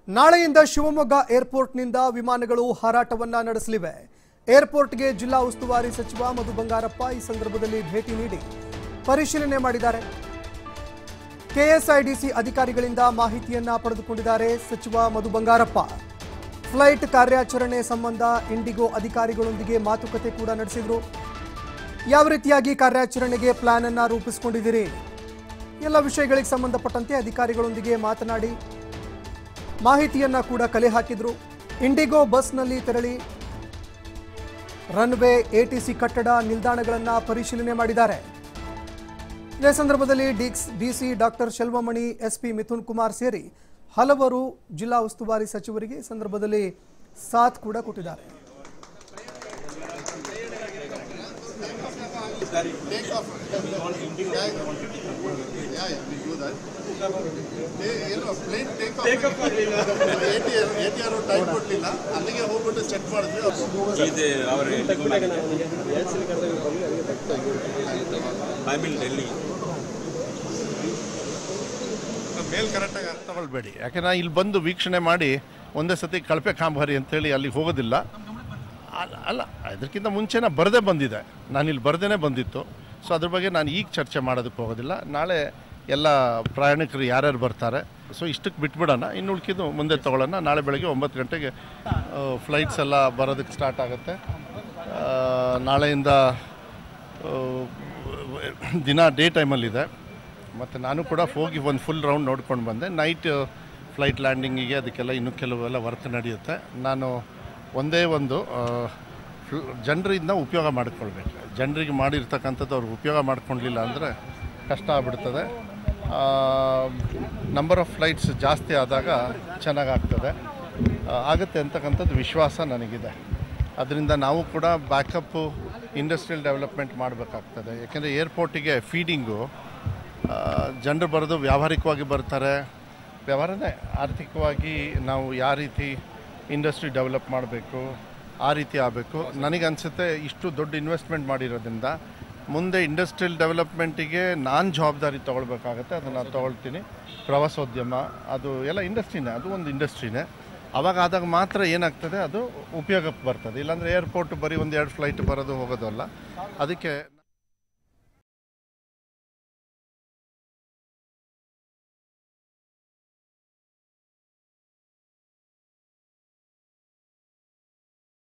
ನಾಳೆಯಿಂದ ಶಿವಮೊಗ್ಗ ಏರ್ಪೋರ್ಟ್ನಿಂದ ವಿಮಾನಗಳು ಹಾರಾಟವನ್ನ ನಡೆಸಲಿವೆ ಏರ್ಪೋರ್ಟ್ಗೆ ಜಿಲ್ಲಾ ಉಸ್ತುವಾರಿ ಸಚಿವ ಮಧು ಬಂಗಾರಪ್ಪ ಈ ಸಂದರ್ಭದಲ್ಲಿ ಭೇಟಿ ನೀಡಿ ಪರಿಶೀಲನೆ ಮಾಡಿದ್ದಾರೆ ಕೆಎಸ್ಐಡಿಸಿ ಅಧಿಕಾರಿಗಳಿಂದ ಮಾಹಿತಿಯನ್ನ ಪಡೆದುಕೊಂಡಿದ್ದಾರೆ ಸಚಿವ ಮಧು ಬಂಗಾರಪ್ಪ ಫ್ಲೈಟ್ ಕಾರ್ಯಾಚರಣೆ ಸಂಬಂಧ ಇಂಡಿಗೋ ಅಧಿಕಾರಿಗಳೊಂದಿಗೆ ಮಾತುಕತೆ ಕೂಡ ನಡೆಸಿದ್ರು ಯಾವ ರೀತಿಯಾಗಿ ಕಾರ್ಯಾಚರಣೆಗೆ ಪ್ಲಾನ್ ಅನ್ನ ರೂಪಿಸಿಕೊಂಡಿದ್ದೀರಿ ಎಲ್ಲ ವಿಷಯಗಳಿಗೆ ಸಂಬಂಧಪಟ್ಟಂತೆ ಅಧಿಕಾರಿಗಳೊಂದಿಗೆ ಮಾತನಾಡಿ ಮಾಹಿತಿಯನ್ನ ಕೂಡ ಕಲೆ ಹಾಕಿದ್ರು ಇಂಡಿಗೋ ಬಸ್ನಲ್ಲಿ ತೆರಳಿ ರನ್ವೇ ಎಟಿಸಿ ಕಟ್ಟಡ ನಿಲ್ದಾಣಗಳನ್ನ ಪರಿಶೀಲನೆ ಮಾಡಿದ್ದಾರೆ ಇದೇ ಸಂದರ್ಭದಲ್ಲಿ ಡಿಕ್ಸ್ DC doctor Selvamani SP Mithun Kumar ಸೇರಿ ಹಲವರು ಜಿಲ್ಲಾ ಉಸ್ತುವಾರಿ ಸಚಿವರಿಗೆ ಈ ಸಂದರ್ಭದಲ್ಲಿ ಸಾಥ್ ಕೂಡ ಕೊಟ್ಟಿದ್ದಾರೆ Yeah, yeah, we do that. They, ಏನು plane take off ATR time ಕೊಡ್ಲಿಲ್ಲ ಅಲ್ಲಿಗೆ ಹೋಗ್ಬಿಟ್ಟು ಚೆಕ್ ಮಾಡಿದ್ವಿ ಇದೆ ಅವರ ಐ ಮೀನ್ ಡೆಲ್ಲಿ ಮೇಲ್ ಕರೆಕ್ಟಾಗಿ ಅರ್ಥ ತಗೊಳ್ಬೇಡಿ ಯಾಕೆಂದ್ರೆ ಇಲ್ಲಿ ಬಂದು ವೀಕ್ಷಣೆ ಮಾಡಿ ಒಂದೇ ಸತಿ ಕಳಪೆ ಕಾಮಗಾರಿ ಅಂತೇಳಿ ಅಲ್ಲಿಗೆ ಹೋಗೋದಿಲ್ಲ ಅಲ್ಲ- ಅಲ್ಲ ಅದಕ್ಕಿಂತ ಮುಂಚೆನೇ ಬರದೇ ಬಂದಿದೆ ನಾನು ಇಲ್ಲಿ ಬರದೇ ಬಂದಿತ್ತು ಸೊ ಅದ್ರ ಬಗ್ಗೆ ನಾನು ಈಗ ಚರ್ಚೆ ಮಾಡೋದಕ್ಕೆ ಹೋಗೋದಿಲ್ಲ ನಾಳೆ ಎಲ್ಲ ಪ್ರಯಾಣಿಕರು ಯಾರ್ಯಾರು ಬರ್ತಾರೆ ಸೊ ಇಷ್ಟಕ್ಕೆ ಬಿಟ್ಬಿಡೋಣ ಇನ್ನು ಉಳ್ಕಿದ್ದು ಮುಂದೆ ತೊಗೊಳ್ಳೋಣ ನಾಳೆ ಬೆಳಗ್ಗೆ ಒಂಬತ್ತು ಗಂಟೆಗೆ ಫ್ಲೈಟ್ಸ್ ಎಲ್ಲ ಬರೋದಕ್ಕೆ ಸ್ಟಾರ್ಟ್ ಆಗುತ್ತೆ ಆ, ನಾಳೆಯಿಂದ ಆ, ದಿನ ಡೇ ಟೈಮಲ್ಲಿದೆ ಮತ್ತು ನಾನು ಕೂಡ ಹೋಗಿ ಒಂದು ಫುಲ್ ರೌಂಡ್ ನೋಡ್ಕೊಂಡು ಬಂದೆ ನೈಟ್ ಫ್ಲೈಟ್ ಲ್ಯಾಂಡಿಂಗಿಗೆ ಅದಕ್ಕೆಲ್ಲ ಇನ್ನೂ ಕೆಲವೆಲ್ಲ ವರ್ಕ್ ನಡೆಯುತ್ತೆ ನಾನು ಒಂದೇ ಒಂದು ಜನರಿಂದ ಉಪಯೋಗ ಮಾಡ್ಕೊಳ್ಬೇಕು ಜನರಿಗೆ ಮಾಡಿರ್ತಕ್ಕಂಥದ್ದು ಅವ್ರು ಉಪಯೋಗ ಮಾಡ್ಕೊಳ್ಲಿಲ್ಲ ಅಂದರೆ ಕಷ್ಟ ಆಗ್ಬಿಡ್ತದೆ ನಂಬರ್ ಆಫ್ ಫ್ಲೈಟ್ಸ್ ಜಾಸ್ತಿ ಆದಾಗ ಚೆನ್ನಾಗಾಗ್ತದೆ ಆ, ಆಗುತ್ತೆ ಅಂತಕ್ಕಂಥದ್ದು ವಿಶ್ವಾಸ ನನಗಿದೆ ಅದರಿಂದ ನಾವು ಕೂಡ ಬ್ಯಾಕಪ್ಪು ಇಂಡಸ್ಟ್ರಿಯಲ್ ಡೆವಲಪ್ಮೆಂಟ್ ಮಾಡಬೇಕಾಗ್ತದೆ ಯಾಕೆಂದರೆ ಏರ್ಪೋರ್ಟಿಗೆ ಫೀಡಿಂಗು ಜನರು ಬರೋದು ವ್ಯಾವಹಾರಿಕವಾಗಿ ಬರ್ತಾರೆ ವ್ಯವಹಾರನೇ ಆರ್ಥಿಕವಾಗಿ ನಾವು ಯಾವ ರೀತಿ ಇಂಡಸ್ಟ್ರಿ ಡೆವಲಪ್ ಮಾಡಬೇಕು ಆ ರೀತಿ ಆಗಬೇಕು ನನಗನ್ಸುತ್ತೆ ಇಷ್ಟು ದೊಡ್ಡ ಇನ್ವೆಸ್ಟ್ಮೆಂಟ್ ಮಾಡಿರೋದ್ರಿಂದ ಮುಂದೆ ಇಂಡಸ್ಟ್ರಿಯಲ್ ಡೆವಲಪ್ಮೆಂಟಿಗೆ ನಾನು ಜವಾಬ್ದಾರಿ ತೊಗೊಳ್ಬೇಕಾಗತ್ತೆ ಅದನ್ನು ತೊಗೊಳ್ತೀನಿ ಪ್ರವಾಸೋದ್ಯಮ ಅದು ಎಲ್ಲ ಇಂಡಸ್ಟ್ರಿನೇ ಅದು ಒಂದು ಇಂಡಸ್ಟ್ರಿನೇ ಅವಾಗ ಆದಾಗ ಮಾತ್ರ ಏನಾಗ್ತದೆ ಅದು ಉಪಯೋಗಕ್ಕೆ ಬರ್ತದೆ ಇಲ್ಲಾಂದರೆ ಏರ್ಪೋರ್ಟ್ ಬರೀ ಒಂದು ಎರಡು ಫ್ಲೈಟ್ ಬರೋದು ಹೋಗೋದು ಅಲ್ಲ ಅದಕ್ಕೆ